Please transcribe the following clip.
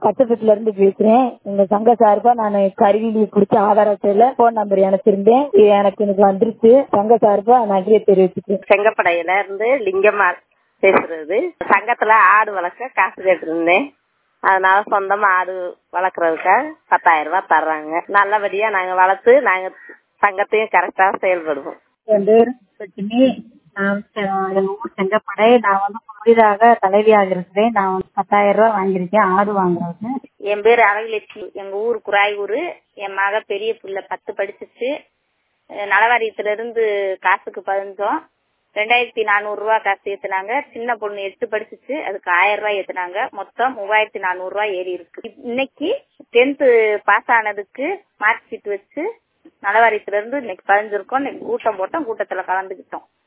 கச்சப்பட்டுல இருந்து பேசுறேன் எங்க சங்க சார்பா நான் கருவிலி பிடிச்ச ஆதார் அட்டையில போன் நம்பர் இணைச்சிருந்தேன் இது எனக்கு எனக்கு வந்துருச்சு சங்க சார்பா நன்றியை தெரிவிச்சுக்கிறேன் செங்கப்படையில இருந்து லிங்கம்மா பேசுறது சங்கத்துல ஆடு வளர்க்க காசு கேட்டிருந்தேன் அதனால சொந்தமா ஆடு வளர்க்கறதுக்காக பத்தாயிரம் ரூபாய் தர்றாங்க நல்லபடியா நாங்க வளர்த்து நாங்க சங்கத்தையும் கரெக்டா செயல்படுவோம் என் பேர் லட்சுமி நான் செ- எங்க ஊர் செங்கப்படை நான் வந்து புதிதாக தலைவியாக இருக்கிறேன் நான் வந்து பத்தாயிரம் ரூபாய் வாங்கியிருக்கேன் ஆடு வாங்குறதுக்கு என் பேர் அழகுலட்சுமி எங்க ஊர் குராயூர் என் மக பெரிய புள்ள பத்து படிச்சிச்சு அஹ் நலவாரியத்துல இருந்து காசுக்கு பதினஞ்சோம் ரெண்டாயிரத்தி நானூறு ரூபாய் காசு ஏத்துனாங்க சின்ன பொண்ணு எட்டு படிச்சிச்சு அதுக்கு ஆயிரம் ரூபாய் ஏத்துனாங்க மொத்தம் மூவாயிரத்தி நானூறு ரூபாய் ஏறி இருக்கு இன்னைக்கு டென்த் பாஸ் ஆனதுக்கு மார்க் ஷீட் வச்சு நலவாரியத்துல இருந்து இன்னைக்கு பதிஞ்சிருக்கோம் இன்னைக்கு கூட்டம் போட்டோம் கூட்டத்துல கலந்துக்கிட்டோம்